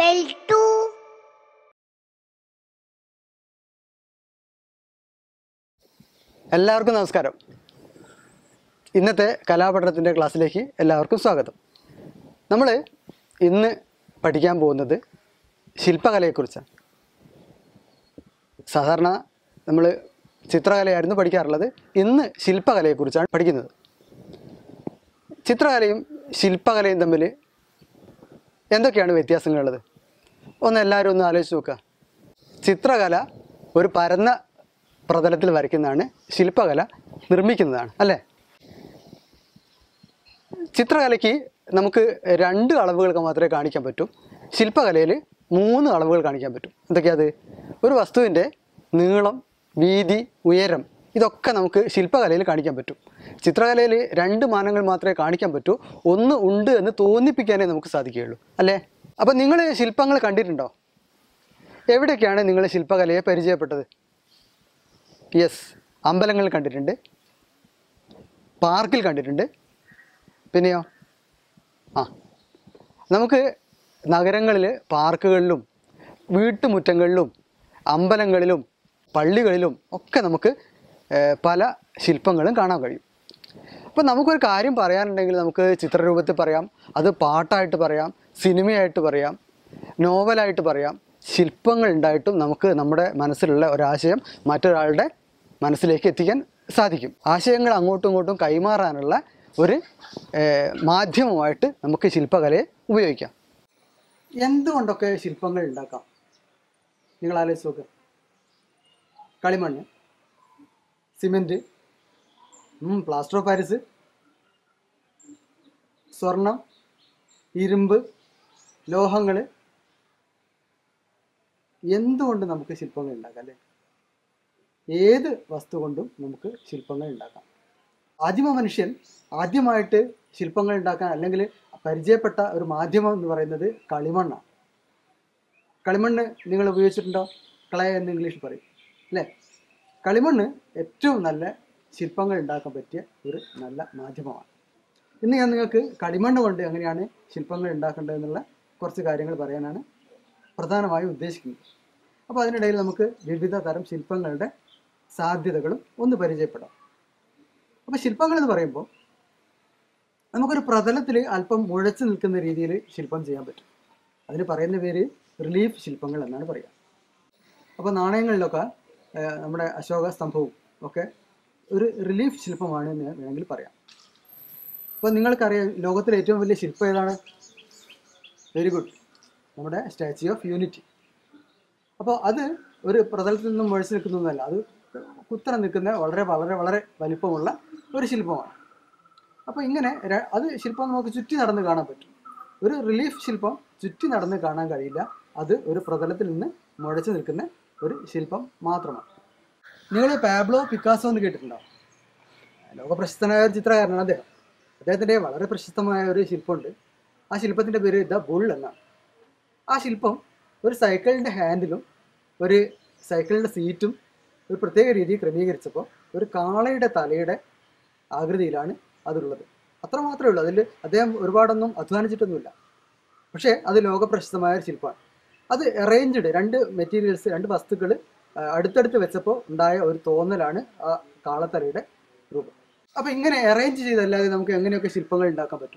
bell too. എല്ലാവർക്കും നമസ്കാരം ഇന്നത്തെ കലാപഠനത്തിൻ്റെ ക്ലാസ്സിലേക്ക് എല്ലാവർക്കും സ്വാഗതം നമ്മൾ ഇന്ന് പഠിക്കാൻ പോകുന്നത് ശില്പകലയെക്കുറിച്ചാണ് സാധാരണ നമ്മൾ ചിത്രകലയായിരുന്നു പഠിക്കാറുള്ളത് ഇന്ന് ശില്പകലയെക്കുറിച്ചാണ് പഠിക്കുന്നത് ചിത്രകലയും ശില്പകലയും തമ്മിൽ എന്തൊക്കെയാണ് വ്യത്യാസങ്ങളുള്ളത് ഒന്ന് എല്ലാവരും ഒന്ന് ആലോചിച്ച് നോക്കുക ചിത്രകല ഒരു പരന്ന പ്രതലത്തിൽ വരയ്ക്കുന്നതാണ് ശില്പകല നിർമ്മിക്കുന്നതാണ് അല്ലേ ചിത്രകലയ്ക്ക് നമുക്ക് രണ്ട് അളവുകൾക്ക് മാത്രമേ കാണിക്കാൻ പറ്റൂ ശില്പകലയിൽ മൂന്ന് അളവുകൾ കാണിക്കാൻ പറ്റും എന്തൊക്കെയത് ഒരു വസ്തുവിൻ്റെ നീളം വീതി ഉയരം ഇതൊക്കെ നമുക്ക് ശില്പകലയിൽ കാണിക്കാൻ പറ്റും ചിത്രകലയിൽ രണ്ട് മാനങ്ങൾ മാത്രമേ കാണിക്കാൻ പറ്റൂ ഒന്ന് ഉണ്ട് എന്ന് തോന്നിപ്പിക്കാനേ നമുക്ക് സാധിക്കുകയുള്ളൂ അല്ലേ അപ്പം നിങ്ങൾ ശില്പങ്ങൾ കണ്ടിട്ടുണ്ടോ എവിടെയൊക്കെയാണ് നിങ്ങൾ ശില്പകലയെ പരിചയപ്പെട്ടത് യെസ് അമ്പലങ്ങളിൽ കണ്ടിട്ടുണ്ട് പാർക്കിൽ കണ്ടിട്ടുണ്ട് പിന്നെയോ ആ നമുക്ക് നഗരങ്ങളിൽ പാർക്കുകളിലും വീട്ടുമുറ്റങ്ങളിലും അമ്പലങ്ങളിലും പള്ളികളിലും ഒക്കെ നമുക്ക് ഏഹ്, പല ശില്പങ്ങളും കാണാൻ കഴിയും അപ്പോൾ നമുക്കൊരു കാര്യം പറയാനുണ്ടെങ്കിൽ നമുക്ക് ചിത്രരൂപത്തിൽ പറയാം അത് പാട്ടായിട്ട് പറയാം സിനിമയായിട്ട് പറയാം നോവലായിട്ട് പറയാം ശില്പങ്ങൾ ഉണ്ടായിട്ടും നമുക്ക് നമ്മുടെ മനസ്സിലുള്ള ഒരാശയം മറ്റൊരാളുടെ മനസ്സിലേക്ക് എത്തിക്കാൻ സാധിക്കും ആശയങ്ങൾ അങ്ങോട്ടും ഇങ്ങോട്ടും കൈമാറാനുള്ള ഒരു ഏഹ്, മാധ്യമമായിട്ട് നമുക്ക് ശില്പകലയെ ഉപയോഗിക്കാം എന്തുകൊണ്ടൊക്കെ ശില്പങ്ങൾ ഉണ്ടാക്കാം നിങ്ങൾ ആലോചിച്ച് നോക്ക് കളിമണ്ണ് സിമെൻറ്റ് പ്ലാസ്റ്റർ ഓഫ് പാരിസ് സ്വർണം ഇരുമ്പ് ലോഹങ്ങൾ എന്തുകൊണ്ട് നമുക്ക് ശില്പങ്ങൾ ഉണ്ടാക്കാം അല്ലേ ഏത് വസ്തു കൊണ്ടും നമുക്ക് ശില്പങ്ങൾ ഉണ്ടാക്കാം ആദിമ മനുഷ്യൻ ആദ്യമായിട്ട് ശില്പങ്ങൾ ഉണ്ടാക്കാൻ അല്ലെങ്കിൽ പരിചയപ്പെട്ട ഒരു മാധ്യമം എന്ന് പറയുന്നത് കളിമണ്ണാണ് കളിമണ്ണ് നിങ്ങൾ ഉപയോഗിച്ചിട്ടുണ്ടോ ക്ലേ എന്ന് ഇംഗ്ലീഷിൽ പറയും അല്ലേ കളിമണ്ണ് ഏറ്റവും നല്ല ശില്പങ്ങൾ ഉണ്ടാക്കാൻ പറ്റിയ ഒരു നല്ല മാധ്യമമാണ് ഇന്ന് ഞാൻ നിങ്ങൾക്ക് കളിമണ്ണ് കൊണ്ട് എങ്ങനെയാണ് ശില്പങ്ങൾ ഉണ്ടാക്കേണ്ടതെന്നുള്ള കുറച്ച് കാര്യങ്ങൾ പറയാനാണ് പ്രധാനമായും ഉദ്ദേശിക്കുന്നത് അപ്പോൾ അതിനിടയിൽ നമുക്ക് വിവിധ തരം ശില്പങ്ങളുടെ സാധ്യതകളും ഒന്ന് പരിചയപ്പെടാം അപ്പോൾ ശില്പങ്ങൾ എന്ന് പറയുമ്പോൾ നമുക്കൊരു പ്രതലത്തിൽ അല്പം മുഴച്ചു നിൽക്കുന്ന രീതിയിൽ ശില്പം ചെയ്യാൻ പറ്റും അതിന് പറയുന്ന പേര് റിലീഫ് ശില്പങ്ങൾ എന്നാണ് പറയുക അപ്പോൾ നാണയങ്ങളിലൊക്കെ ഏഹ്, നമ്മുടെ അശോക സ്തംഭവും ഒക്കെ ഒരു റിലീഫ് ശില്പമാണ് എന്ന് വേണമെങ്കിൽ പറയാം അപ്പോൾ നിങ്ങൾക്കറിയാം ലോകത്തിലെ ഏറ്റവും വലിയ ശില്പം ഏതാണ് വെരി ഗുഡ് നമ്മുടെ സ്റ്റാച്യു ഓഫ് യൂണിറ്റി അപ്പോൾ അത് ഒരു പ്രതലത്തിൽ നിന്നും മുഴച്ചു നിൽക്കുന്നതല്ല അത് കുത്തനെ നിൽക്കുന്ന വളരെ വളരെ വളരെ വലിപ്പമുള്ള ഒരു ശില്പമാണ് അപ്പോൾ ഇങ്ങനെ ര- അത് ശില്പം നമുക്ക് ചുറ്റി നടന്ന് കാണാൻ പറ്റും ഒരു റിലീഫ് ശില്പം ചുറ്റി നടന്ന് കാണാൻ കഴിയില്ല അത് ഒരു പ്രതലത്തിൽ നിന്ന് മുഴച്ചു നിൽക്കുന്ന ഒരു ശില്പം മാത്രമാണ് നിങ്ങൾ പാബ്ലോ പിക്കാസോ എന്ന് കേട്ടിട്ടുണ്ടോ ലോകപ്രശസ്തനായ ഒരു ചിത്രകാരനാണ് അദ്ദേഹം അദ്ദേഹത്തിൻ്റെ വളരെ പ്രശസ്തമായ ഒരു ശില്പമുണ്ട് ആ ശില്പത്തിൻ്റെ പേര് ദ ബുൾ എന്നാണ് ആ ശില്പം ഒരു സൈക്കിളിൻ്റെ ഹാൻഡിലും ഒരു സൈക്കിളിൻ്റെ സീറ്റും ഒരു പ്രത്യേക രീതിയിൽ ക്രമീകരിച്ചപ്പോൾ ഒരു കാളയുടെ തലയുടെ ആകൃതിയിലാണ് അതുള്ളത് അത്ര മാത്രമേ ഉള്ളൂ അതിൽ അദ്ദേഹം ഒരുപാടൊന്നും അധ്വാനിച്ചിട്ടൊന്നുമില്ല പക്ഷേ അത് ലോകപ്രശസ്തമായ ഒരു ശില്പമാണ് അത് അറേഞ്ച്ഡ് രണ്ട് മെറ്റീരിയൽസ് രണ്ട് വസ്തുക്കൾ അടുത്തടുത്ത് വെച്ചപ്പോൾ ഉണ്ടായ ഒരു തോന്നലാണ് ആ കാളത്തലയുടെ രൂപം അപ്പോൾ ഇങ്ങനെ അറേഞ്ച് ചെയ്തല്ലാതെ നമുക്ക് എങ്ങനെയൊക്കെ ശില്പങ്ങൾ ഉണ്ടാക്കാൻ പറ്റും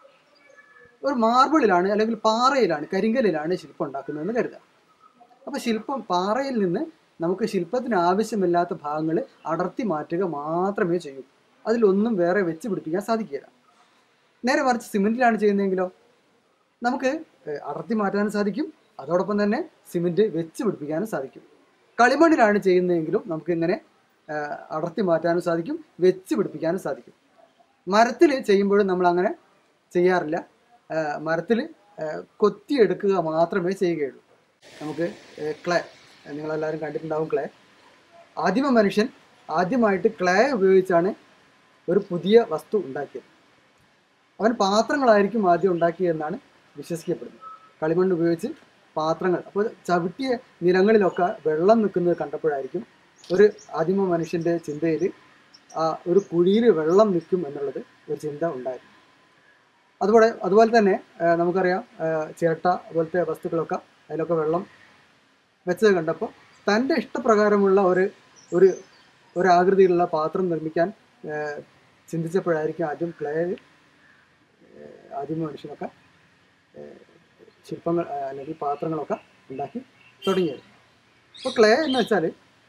ഒരു മാർബിളിലാണ് അല്ലെങ്കിൽ പാറയിലാണ് കരിങ്കല്ലിലാണ് ശില്പം ഉണ്ടാക്കുന്നതെന്ന് കരുതുക അപ്പോൾ ശില്പം പാറയിൽ നിന്ന് നമുക്ക് ശില്പത്തിന് ആവശ്യമില്ലാത്ത ഭാഗങ്ങൾ അടർത്തി മാറ്റുക മാത്രമേ ചെയ്യൂ അതിലൊന്നും വേറെ വെച്ച് പിടിപ്പിക്കാൻ സാധിക്കില്ല നേരെ മറിച്ച് സിമെൻറ്റിലാണ് ചെയ്യുന്നതെങ്കിലോ നമുക്ക് ഏഹ്, അടർത്തി മാറ്റാനും സാധിക്കും അതോടൊപ്പം തന്നെ സിമെൻറ്റ് വെച്ച് പിടിപ്പിക്കാനും സാധിക്കും കളിമണ്ണിലാണ് ചെയ്യുന്നതെങ്കിലും നമുക്ക് ഇങ്ങനെ ഏഹ്, അടർത്തി മാറ്റാനും സാധിക്കും വെച്ച് പിടിപ്പിക്കാനും സാധിക്കും മരത്തിൽ ചെയ്യുമ്പോഴും നമ്മൾ അങ്ങനെ ചെയ്യാറില്ല മരത്തിൽ കൊത്തിയെടുക്കുക മാത്രമേ ചെയ്യുകയുള്ളൂ നമുക്ക് ക്ലേ നിങ്ങളെല്ലാവരും കണ്ടിട്ടുണ്ടാവും ക്ലേ ആദിമ മനുഷ്യൻ ആദ്യമായിട്ട് ക്ലേ ഉപയോഗിച്ചാണ് ഒരു പുതിയ വസ്തു ഉണ്ടാക്കിയത് അവൻ പാത്രങ്ങളായിരിക്കും ആദ്യം ഉണ്ടാക്കിയതെന്നാണ് വിശ്വസിക്കപ്പെടുന്നത് കളിമണ്ണ് ഉപയോഗിച്ച് പാത്രങ്ങൾ അപ്പോൾ ചവിട്ടിയ നിലങ്ങളിലൊക്കെ വെള്ളം നിൽക്കുന്നത് കണ്ടപ്പോഴായിരിക്കും ഒരു ആദിമ മനുഷ്യൻ്റെ ചിന്തയിൽ ആ ഒരു കുഴിയിൽ വെള്ളം നിൽക്കും എന്നുള്ളത് ഒരു ചിന്ത ഉണ്ടായിരുന്നു അതുപോലെ അതുപോലെ തന്നെ ആ, നമുക്കറിയാം ആ, ചിരട്ട അതുപോലത്തെ വസ്തുക്കളൊക്കെ അതിലൊക്കെ വെള്ളം വെച്ചത് കണ്ടപ്പോൾ തൻ്റെ ഇഷ്ടപ്രകാരമുള്ള ഒരു ഒരു ഒരു ആകൃതിയിലുള്ള പാത്രം നിർമ്മിക്കാൻ ആ, ചിന്തിച്ചപ്പോഴായിരിക്കും ആദ്യം ക്ലേ ആദ്യമ മനുഷ്യനൊക്കെ ആ, ശില്പങ്ങൾ ആ, അല്ലെങ്കിൽ പാത്രങ്ങളൊക്കെ ഉണ്ടാക്കി തുടങ്ങിയത് അപ്പോൾ ക്ലേ എന്ന് വെച്ചാൽ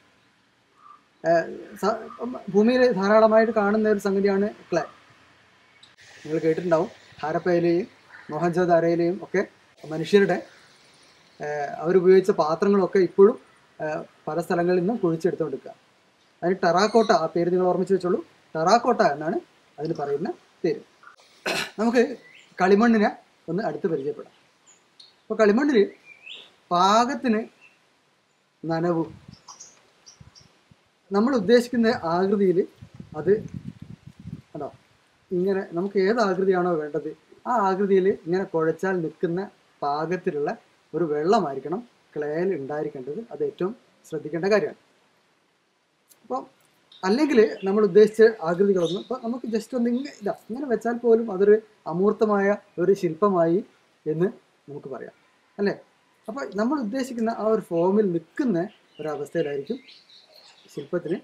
ഭൂമിയിൽ ധാരാളമായിട്ട് കാണുന്ന ഒരു സംഗതിയാണ് ക്ലേ നിങ്ങൾ കേട്ടിട്ടുണ്ടാവും ഹാരപ്പയിലെയും മോഹൻജോദാരയിലെയും ഒക്കെ മനുഷ്യരുടെ ഏഹ് അവരുപയോഗിച്ച പാത്രങ്ങളൊക്കെ ഇപ്പോഴും ഏഹ് പല സ്ഥലങ്ങളിൽ നിന്നും കുഴിച്ചെടുത്തുകൊണ്ടിരിക്കുക അതിന് ടെറാക്കോട്ട ആ പേര് നിങ്ങൾ ഓർമ്മിച്ച് വെച്ചോളൂ ടെറാക്കോട്ട എന്നാണ് അതിന് പറയുന്ന പേര് നമുക്ക് കളിമണ്ണിനെ ഒന്ന് അടുത്ത് പരിചയപ്പെടാം അപ്പോൾ കളിമണ്ണിൽ പാകത്തിന് നനവും നമ്മൾ ഉദ്ദേശിക്കുന്ന ആകൃതിയിൽ അത് കണ്ടോ ഇങ്ങനെ നമുക്ക് ഏത് ആകൃതിയാണോ വേണ്ടത് ആ ആകൃതിയിൽ ഇങ്ങനെ കുഴച്ചാൽ നിൽക്കുന്ന പാകത്തിലുള്ള ഒരു വെള്ളമായിരിക്കണം ക്ലേയിൽ ഉണ്ടായിരിക്കേണ്ടത് അത് ഏറ്റവും ശ്രദ്ധിക്കേണ്ട കാര്യമാണ് അപ്പോൾ അല്ലെങ്കിൽ നമ്മൾ ഉദ്ദേശിച്ച ആകൃതികളൊന്നും ഇപ്പോൾ നമുക്ക് ജസ്റ്റ് ഒന്ന് ഇങ്ങനെ ഇതാ ഇങ്ങനെ വെച്ചാൽ പോലും അതൊരു അമൂർത്തമായ ഒരു ശില്പമായി എന്ന് നമുക്ക് പറയാം അല്ലേ അപ്പോൾ നമ്മൾ ഉദ്ദേശിക്കുന്ന ആ ഒരു ഫോമിൽ നിൽക്കുന്ന ഒരവസ്ഥയിലായിരിക്കും ശില്പത്തിന്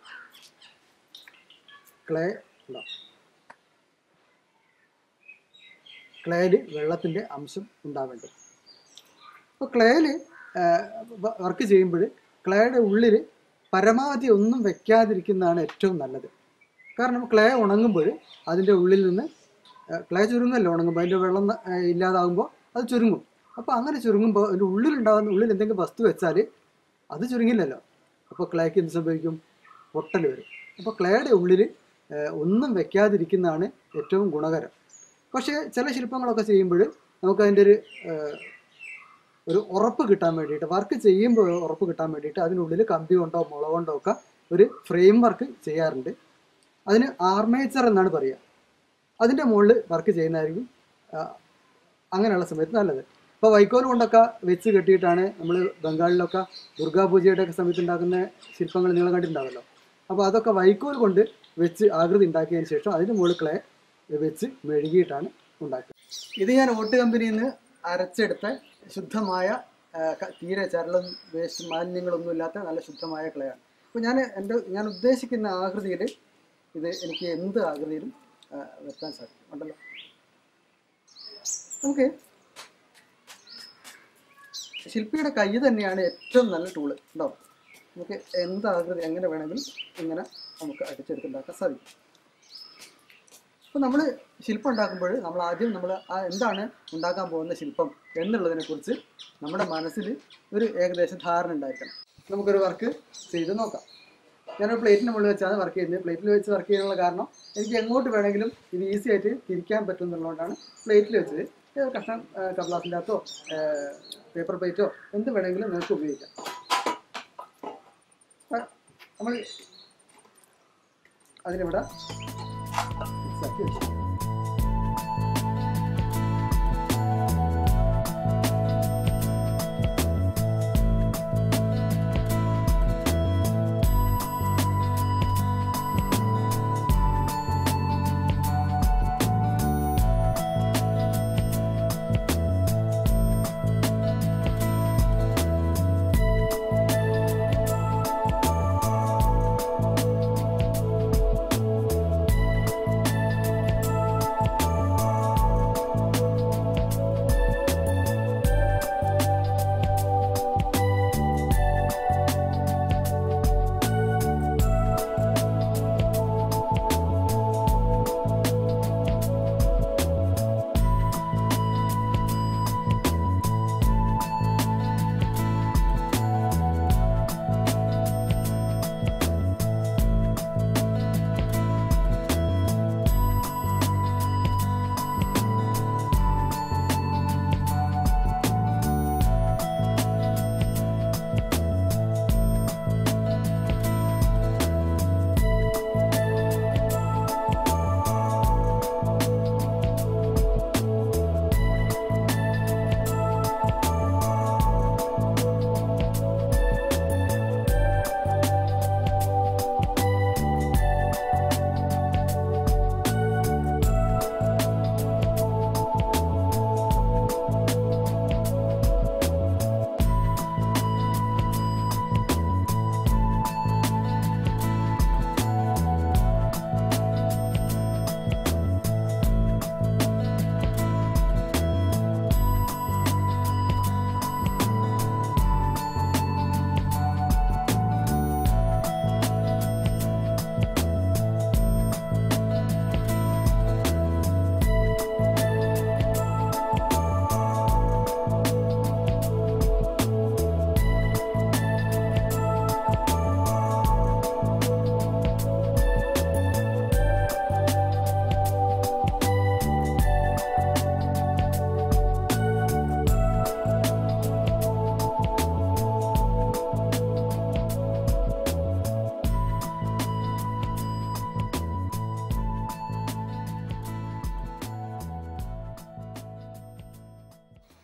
ക്ലേ ഉണ്ടാവും ക്ലേയിൽ വെള്ളത്തിൻ്റെ അംശം ഉണ്ടാവേണ്ടത് അപ്പോൾ ക്ലേയിൽ വർക്ക് ചെയ്യുമ്പോൾ ക്ലേയുടെ ഉള്ളിൽ പരമാവധി ഒന്നും വെക്കാതിരിക്കുന്നതാണ് ഏറ്റവും നല്ലത് കാരണം ക്ലേ ഉണങ്ങുമ്പോൾ അതിൻ്റെ ഉള്ളിൽ നിന്ന് ക്ലേ ചുരുങ്ങല്ലോ ഉണങ്ങുമ്പോൾ അതിൻ്റെ വെള്ളം ന- ആ, ഇല്ലാതാകുമ്പോൾ അത് ചുരുങ്ങും അപ്പോൾ അങ്ങനെ ചുരുങ്ങുമ്പോൾ അതിൻ്റെ ഉള്ളിലുണ്ടാകുന്ന ഉള്ളിൽ എന്തെങ്കിലും വസ്തു വെച്ചാൽ അത് ചുരുങ്ങില്ലല്ലോ അപ്പോൾ ക്ലേക്ക് എന്ത് സംഭവിക്കും പൊട്ടൽ വരും അപ്പോൾ ക്ലേയുടെ ഉള്ളിൽ ഒന്നും വെക്കാതിരിക്കുന്നതാണ് ഏറ്റവും ഗുണകരം പക്ഷേ ചില ശില്പങ്ങളൊക്കെ ചെയ്യുമ്പോൾ നമുക്കതിൻ്റെ ഒരു ഏഹ്, ഒരു ഉറപ്പ് കിട്ടാൻ വേണ്ടിയിട്ട് വർക്ക് ചെയ്യുമ്പോൾ ഉറപ്പ് കിട്ടാൻ വേണ്ടിയിട്ട് അതിനുള്ളിൽ കമ്പി കൊണ്ടോ മുള കൊണ്ടോ ഒക്കെ ഒരു ഫ്രെയിം വർക്ക് ചെയ്യാറുണ്ട് അതിന് ആർമേച്ചർ എന്നാണ് പറയുക അതിൻ്റെ മുകളിൽ വർക്ക് ചെയ്യുന്നതായിരിക്കും ആ, അങ്ങനെയുള്ള സമയത്ത് നല്ലത് ഇപ്പോൾ വൈക്കോൽ കൊണ്ടൊക്കെ വെച്ച് കെട്ടിയിട്ടാണ് നമ്മൾ ബംഗാളിലൊക്കെ ദുർഗാപൂജയുടെ ഒക്കെ സമയത്ത് ഉണ്ടാക്കുന്ന ശില്പങ്ങൾ നിങ്ങൾ കണ്ടിട്ടുണ്ടാവല്ലോ അപ്പോൾ അതൊക്കെ വൈക്കോൽ കൊണ്ട് വെച്ച് ആകൃതി ഉണ്ടാക്കിയതിന് ശേഷം അതിന് മുകളിൽ ക്ലേ വെച്ച് മെഴുകിയിട്ടാണ് ഉണ്ടാക്കുക ഇത് ഞാൻ ഓട്ട് കമ്പനിയിൽ നിന്ന് അരച്ചെടുത്ത ശുദ്ധമായ ആ, ക- തീരെ ചരളും വേസ്റ്റ് മാലിന്യങ്ങളൊന്നും ഇല്ലാത്ത നല്ല ശുദ്ധമായ ക്ലേ ആണ് അപ്പോൾ ഞാൻ എൻ്റെ ഞാൻ ഉദ്ദേശിക്കുന്ന ആകൃതിയിൽ ഇത് എനിക്ക് എന്ത് ആകൃതിയിലും ആ, വെക്കാൻ സാധിക്കും ഉണ്ടല്ലോ നമുക്ക് ശില്പിയുടെ കൈ തന്നെയാണ് ഏറ്റവും നല്ല ടൂള് ഉണ്ടോ നമുക്ക് എന്ത് ആകൃതി എങ്ങനെ വേണമെങ്കിലും ഇങ്ങനെ നമുക്ക് അടിച്ചെടുത്തുണ്ടാക്കാൻ സാധിക്കും അപ്പോൾ നമ്മൾ ശില്പം ഉണ്ടാക്കുമ്പോൾ നമ്മൾ ആദ്യം നമ്മൾ ആ എന്താണ് ഉണ്ടാക്കാൻ പോകുന്ന ശില്പം എന്നുള്ളതിനെ കുറിച്ച് നമ്മുടെ മനസ്സിൽ ഒരു ഏകദേശം ധാരണ ഉണ്ടായിരിക്കണം നമുക്കൊരു വർക്ക് ചെയ്ത് നോക്കാം ഞാനൊരു പ്ലേറ്റിന് മുകളിൽ വെച്ചാണ് വർക്ക് ചെയ്യുന്നത് പ്ലേറ്റിൽ വെച്ച് വർക്ക് ചെയ്യാനുള്ള കാരണം എനിക്ക് എങ്ങോട്ട് വേണമെങ്കിലും ഇത് ഈസി ആയിട്ട് തിരിക്കാൻ പറ്റും എന്നുള്ളതുകൊണ്ടാണ് പ്ലേറ്റിൽ വെച്ചത് ഏത് കഷ്ണം കപ്ലാസിൻ്റെ അകത്തോ പേപ്പർ പ്ലേറ്റോ എന്ത് വേണമെങ്കിലും നിങ്ങൾക്ക് ഉപയോഗിക്കാം അപ്പൊ നമ്മൾ അതിനിവിടെ mix ആക്കി വെച്ചു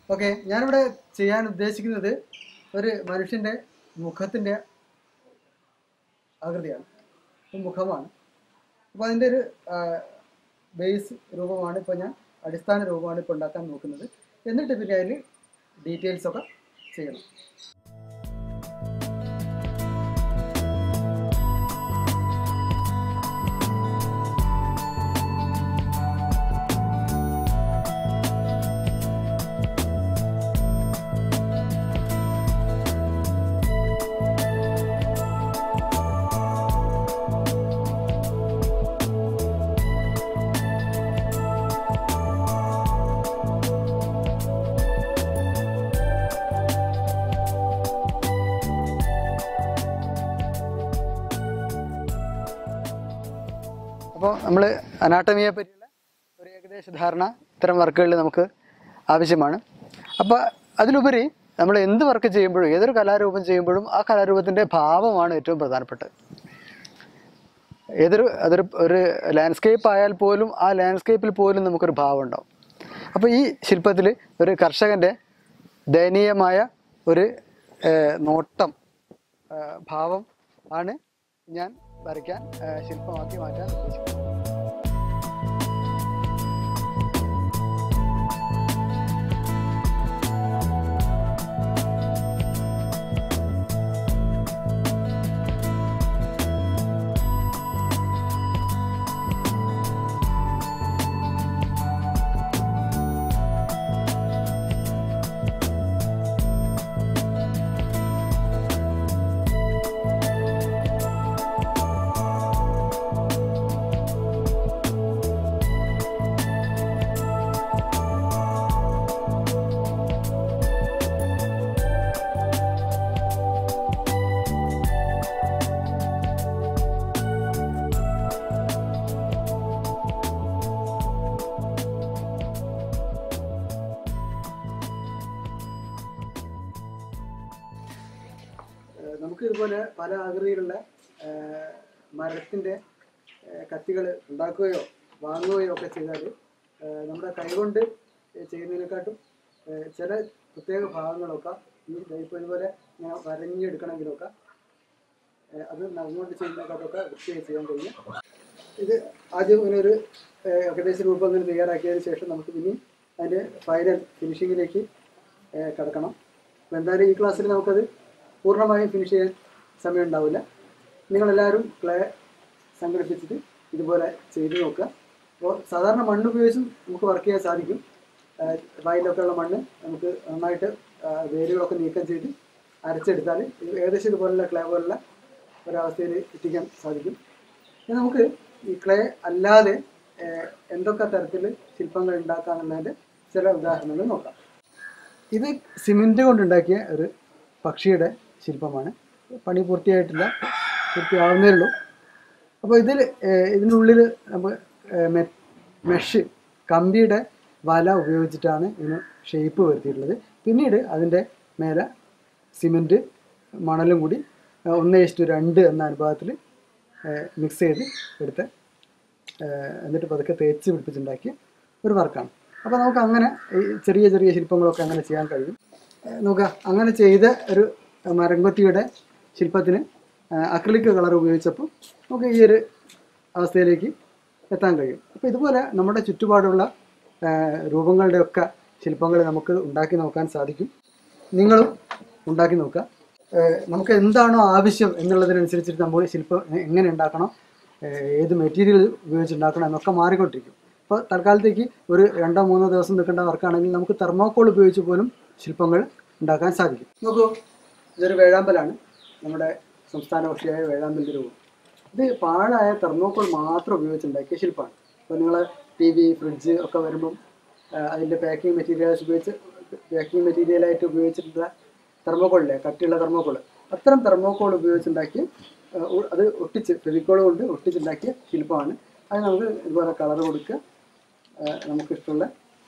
ഓക്കെ ഞാനിവിടെ ചെയ്യാൻ ഉദ്ദേശിക്കുന്നത് ഒരു മനുഷ്യൻ്റെ മുഖത്തിൻ്റെ ആകൃതിയാണ് ഒരു മുഖമാണ് അപ്പോൾ അതിൻ്റെ ഒരു ബേസ് രൂപമാണ് ഇപ്പോൾ ഞാൻ അടിസ്ഥാന രൂപമാണ് ഇപ്പോൾ ഉണ്ടാക്കാൻ നോക്കുന്നത് എന്നിട്ട് പിന്നെ അതിൽ ഡീറ്റെയിൽസ് ഒക്കെ ചെയ്യണം അപ്പോൾ നമ്മൾ അനാട്ടമിയെ പറ്റിയുള്ള ഒരു ഏകദേശ ധാരണ ഇത്തരം വർക്കുകളിൽ നമുക്ക് ആവശ്യമാണ് അപ്പോൾ അതിലുപരി നമ്മൾ എന്ത് വർക്ക് ചെയ്യുമ്പോഴും ഏതൊരു കലാരൂപം ചെയ്യുമ്പോഴും ആ കലാരൂപത്തിൻ്റെ ഭാവമാണ് ഏറ്റവും പ്രധാനപ്പെട്ടത് ഏതൊരു അതൊരു ഒരു ലാൻഡ്സ്കേപ്പ് ആയാൽ പോലും ആ ലാൻഡ്സ്കേപ്പിൽ പോലും നമുക്കൊരു ഭാവം ഉണ്ടാവും അപ്പോൾ ഈ ശില്പത്തിൽ ഒരു കർഷകൻ്റെ ദയനീയമായ ഒരു ഏഹ്, നോട്ടം ഏഹ്, ഭാവം ആണ് ഞാൻ വരയ്ക്കാൻ ഏഹ്, ശില്പമാക്കി മാറ്റാൻ ഉദ്ദേശിക്കുന്നത് ഏഹ് നമുക്ക് ഇതുപോലെ പല ആകൃതിയിലുള്ള ഏഹ് മരത്തിൻ്റെ കത്തികൾ ഉണ്ടാക്കുകയോ വാങ്ങുകയോ ഒക്കെ ചെയ്താൽ ഏഹ് നമ്മുടെ കൈകൊണ്ട് ചെയ്യുന്നതിനെക്കാട്ടും ഏഹ് ചില പ്രത്യേക ഭാഗങ്ങളൊക്കെ ഈ ഇപ്പോൾ ഇതുപോലെ ഞാൻ വരഞ്ഞെടുക്കണമെങ്കിലൊക്കെ ഏഹ് അത് നഖംകൊണ്ട് ചെയ്യുന്നതിനെക്കാട്ടൊക്കെ വൃത്തിയായി ചെയ്യാൻ കഴിയും ഇത് ആദ്യം ഇങ്ങനെ ഒരു ഏഹ് ഏകദേശ രൂപം ഇങ്ങനെ തയ്യാറാക്കിയതിന് ശേഷം നമുക്ക് ഇനി അതിൻ്റെ ഫൈനൽ ഫിനിഷിങ്ങിലേക്ക് ഏഹ് കടക്കണം അപ്പോൾ എന്തായാലും ഈ ക്ലാസ്സിൽ നമുക്കത് പൂർണ്ണമായും ഫിനിഷ് ചെയ്യാൻ സമയം ഉണ്ടാവില്ല നിങ്ങളെല്ലാവരും ക്ലേ സംഘടിപ്പിച്ചിട്ട് ഇതുപോലെ ചെയ്ത് നോക്കുക അപ്പോൾ സാധാരണ മണ്ണ് ഉപയോഗിച്ചും നമുക്ക് വർക്ക് ചെയ്യാൻ സാധിക്കും ആഹ് വയലിലൊക്കെ ഉള്ള മണ്ണ് നമുക്ക് നന്നായിട്ട് ആഹ് വേരുകളൊക്കെ നീക്കം ചെയ്ത് അരച്ചെടുത്താൽ ഇത് ഏകദേശം ഇതുപോലുള്ള ക്ലേ പോലുള്ള ഒരവസ്ഥയിൽ എത്തിക്കാൻ സാധിക്കും ഇനി നമുക്ക് ഈ ക്ലേ അല്ലാതെ ആഹ് എന്തൊക്കെ തരത്തിൽ ശില്പങ്ങൾ ഉണ്ടാക്കാമെന്നുള്ളതിൻ്റെ ചില ഉദാഹരണങ്ങൾ നോക്കാം ഇത് സിമെൻറ്റ് കൊണ്ടുണ്ടാക്കിയ ഒരു പക്ഷിയുടെ ശില്പമാണ് പണി പൂർത്തിയായിട്ടില്ല പൂർത്തിയാവുന്നേ ഉള്ളൂ അപ്പോൾ ഇതിൽ ഇതിനുള്ളിൽ നമ്മൾ മെഷ് കമ്പിയുടെ വല ഉപയോഗിച്ചിട്ടാണ് ഇതിന് ഷേപ്പ് വരുത്തിയിട്ടുള്ളത് പിന്നീട് അതിൻ്റെ മേലെ സിമെൻറ്റ് മണലും കൂടി ഏഹ്, ഒന്ന് ഇഷ്ടു രണ്ട് എന്ന അനുപാതത്തിൽ മിക്സ് ചെയ്ത് എടുത്ത് ഏഹ്, എന്നിട്ട് പതുക്കെ തേച്ച് പിടിപ്പിച്ചുണ്ടാക്കിയ ഒരു വർക്കാണ് അപ്പോൾ നമുക്ക് അങ്ങനെ ഈ ചെറിയ ചെറിയ ശില്പങ്ങളൊക്കെ അങ്ങനെ ചെയ്യാൻ കഴിയും ഏഹ് നോക്കുക അങ്ങനെ ചെയ്ത ഒരു മരംകൊത്തിയുടെ ശില്പത്തിന് അക്രിലിക് കളർ ഉപയോഗിച്ചപ്പോൾ നമുക്ക് ഈ ഒരു അവസ്ഥയിലേക്ക് എത്താൻ കഴിയും അപ്പോൾ ഇതുപോലെ നമ്മുടെ ചുറ്റുപാടുള്ള ഏഹ് രൂപങ്ങളുടെയൊക്കെ ശില്പങ്ങൾ നമുക്ക് ഉണ്ടാക്കി നോക്കാൻ സാധിക്കും നിങ്ങളും ഉണ്ടാക്കി നോക്കുക ഏഹ് നമുക്ക് എന്താണോ ആവശ്യം എന്നുള്ളതിനനുസരിച്ചിട്ട് നമ്മൾ ശില്പം എ- എങ്ങനെ ഉണ്ടാക്കണം ഏഹ് ഏത് മെറ്റീരിയൽ ഉപയോഗിച്ച് ഉണ്ടാക്കണം എന്നൊക്കെ മാറിക്കൊണ്ടിരിക്കും അപ്പോൾ തൽക്കാലത്തേക്ക് ഒരു രണ്ടോ മൂന്നോ ദിവസം നിൽക്കേണ്ട വർക്കാണെങ്കിൽ നമുക്ക് തെർമോക്കോൾ ഉപയോഗിച്ച് പോലും ശില്പങ്ങൾ ഉണ്ടാക്കാൻ സാധിക്കും നോക്കൂ ഇതൊരു വേഴാമ്പലാണ് നമ്മുടെ സംസ്ഥാന പക്ഷിയായ വേഴാമ്പലിൻ്റെ രൂപം ഇത് പാഴായ തെർമോക്കോൾ മാത്രം ഉപയോഗിച്ചുണ്ടാക്കിയ ശില്പമാണ് അപ്പോൾ നിങ്ങൾ ടി വി ഫ്രിഡ്ജ് ഒക്കെ വരുമ്പം അതിൻ്റെ പാക്കിംഗ് മെറ്റീരിയൽസ് ഉപയോഗിച്ച് പാക്കിംഗ് മെറ്റീരിയലായിട്ട് ഉപയോഗിച്ചിട്ടുള്ള തെർമോക്കോളില്ലേ കട്ടിയുള്ള തെർമോക്കോൾ അത്തരം തെർമോക്കോൾ ഉപയോഗിച്ചുണ്ടാക്കി ആ, ഉ- അത് ഒട്ടിച്ച് ഫെവിക്കോൾ കൊണ്ട് ഒട്ടിച്ചുണ്ടാക്കിയ ശില്പമാണ് അത് നമുക്ക് ഇതുപോലെ കളർ കൊടുക്കുക ആ, നമുക്കിഷ്ടമുള്ള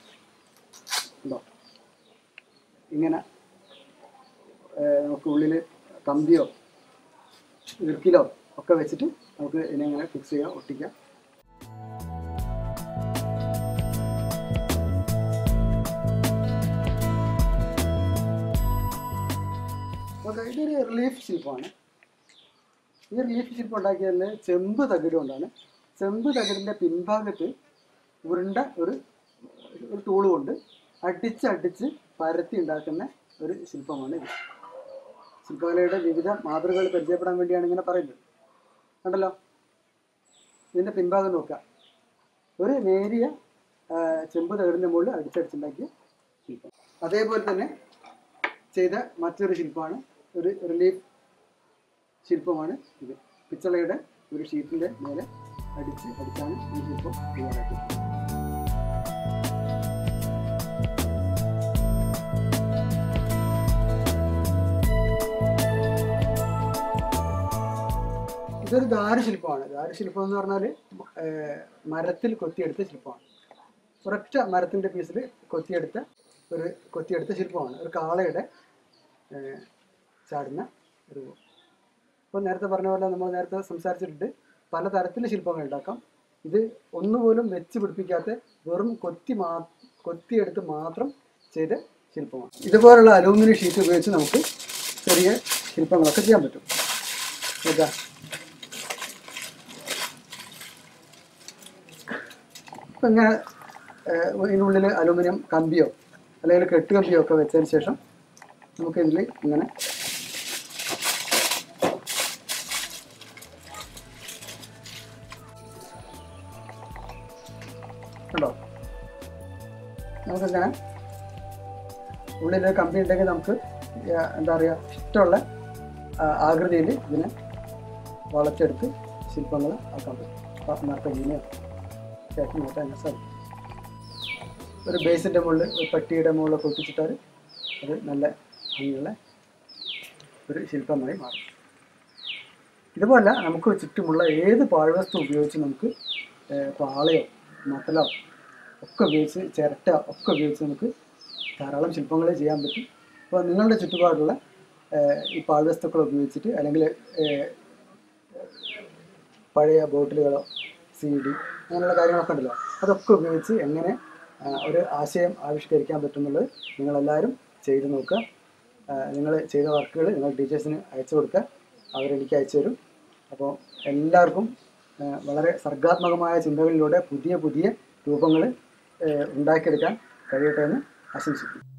ഉണ്ടോ ഇങ്ങനെ ആ, നമുക്ക് ഉള്ളിൽ കമ്പിയോ ഇറുക്കിലോ ഒക്കെ വെച്ചിട്ട് നമുക്ക് ഇതിനെ ഇങ്ങനെ ഫിക്സ് ചെയ്യാം ഒട്ടിക്കാം നമുക്ക് ഇതൊരു റിലീഫ് ശില്പമാണ് ഈ റിലീഫ് ശില്പം ഉണ്ടാക്കിയതിന് ചെമ്പ് തകിട് കൊണ്ടാണ് ചെമ്പ് തകിടിൻ്റെ പിൻഭാഗത്ത് ഉരുണ്ട ഒരു ഒരു ടൂള് കൊണ്ട് അടിച്ച് അടിച്ച് പരത്തി ഉണ്ടാക്കുന്ന ഒരു ശില്പമാണ് ഇത് ശില്പകലയുടെ വിവിധ മാതൃകകൾ പരിചയപ്പെടാൻ വേണ്ടിയാണ് ഇങ്ങനെ പറയുന്നത് കണ്ടല്ലോ ഇതിൻ്റെ പിൻഭാഗം നോക്കുക ഒരു നേരിയ ആ, ചെമ്പ് തകിടിൻ്റെ മുകളിൽ അടിച്ചടിച്ചുണ്ടാക്കിയ ശില്പം അതേപോലെ തന്നെ ചെയ്ത മറ്റൊരു ശില്പമാണ് ഒരു റിലീഫ് ശില്പമാണ് ഇത് പിച്ചളയുടെ ഒരു ഷീറ്റിൻ്റെ മേലെ അടിച്ച് അടിച്ചാണ് ഈ ശില്പം തയ്യാറാക്കിയത് ഇതൊരു ദാരുശില്പമാണ് ദാരുശില്പം എന്ന് പറഞ്ഞാൽ മരത്തിൽ കൊത്തിയെടുത്ത ശില്പമാണ് ഒരൊറ്റ മരത്തിൻ്റെ പീസിൽ കൊത്തിയെടുത്ത ഒരു കൊത്തിയെടുത്ത ശില്പമാണ് ഒരു കാളയുടെ ഏഹ്, ചാടുന്ന ഒരു ഇപ്പോൾ നേരത്തെ പറഞ്ഞ പോലെ നമ്മൾ നേരത്തെ സംസാരിച്ചിട്ടുണ്ട് പല തരത്തിലുള്ള ശില്പങ്ങൾ ഉണ്ടാക്കാം ഇത് ഒന്നുപോലും വെച്ച് പിടിപ്പിക്കാത്ത വെറും കൊത്തി മാ കൊത്തിയെടുത്ത് മാത്രം ചെയ്ത ശില്പമാണ് ഇതുപോലുള്ള അലൂമിനിയം ഷീറ്റ് ഉപയോഗിച്ച് നമുക്ക് ചെറിയ ശില്പങ്ങളൊക്കെ ചെയ്യാൻ പറ്റും ഇതാ ഇപ്പം ഇങ്ങനെ ഏഹ്, ഇതിനുള്ളിൽ അലൂമിനിയം കമ്പിയോ അല്ലെങ്കിൽ കെട്ട് കമ്പിയോ ഒക്കെ വെച്ചതിന് ശേഷം നമുക്ക് ഇതിൽ ഇങ്ങനെ കണ്ടോ നമുക്കിങ്ങനെ ഉള്ളിൽ കമ്പി ഉണ്ടെങ്കിൽ നമുക്ക് ഏഹ്, എന്താ പറയുക ഇഷ്ടമുള്ള ആകൃതിയിൽ ഇതിനെ വളച്ചെടുത്ത് ശില്പങ്ങൾ ആക്കാൻ പറ്റും നർത്തകീനെയോ ചേട്ടൻ മാറ്റാൻ അങ്ങനെ സാധിക്കും ഒരു ബേസിൻ്റെ മുകളിൽ ഒരു പട്ടിയുടെ മുകളിലൊക്കെ ഒട്ടിച്ചിട്ടാൽ അത് നല്ല ഭംഗിയുള്ള ഒരു ശില്പമായി മാറും ഇതുപോലെ നമുക്ക് ചുറ്റുമുള്ള ഏത് പാഴ്വസ്തു ഉപയോഗിച്ച് നമുക്ക് ഏഹ്, പാളയോ മത്തലോ ഒക്കെ ഉപയോഗിച്ച് ചിരട്ട ഒക്കെ ഉപയോഗിച്ച് നമുക്ക് ധാരാളം ശില്പങ്ങൾ ചെയ്യാൻ പറ്റും അപ്പോൾ നിങ്ങളുടെ ചുറ്റുപാടുള്ള ഏഹ്, ഈ പാഴ്വസ്തുക്കൾ ഉപയോഗിച്ചിട്ട് അല്ലെങ്കിൽ ഏഹ്, പഴയ ബോട്ടിലുകളോ സി ഡി അങ്ങനെയുള്ള കാര്യങ്ങളൊക്കെ ഉണ്ടല്ലോ അതൊക്കെ ഉപയോഗിച്ച് എങ്ങനെ ആ, ഒരു ആശയം ആവിഷ്കരിക്കാൻ പറ്റുന്നുള്ളത് നിങ്ങളെല്ലാവരും ചെയ്ത് നോക്കുക നിങ്ങൾ ചെയ്ത വർക്കുകൾ നിങ്ങൾ ടീച്ചേഴ്സിന് അയച്ചു കൊടുക്കുക അവരെനിക്ക് അയച്ചു തരും അപ്പോൾ എല്ലാവർക്കും ആ, വളരെ സർഗാത്മകമായ ചിന്തകളിലൂടെ പുതിയ പുതിയ രൂപങ്ങൾ ഉണ്ടാക്കിയെടുക്കാൻ കഴിയട്ടെ എന്ന് ആശംസിക്കുന്നു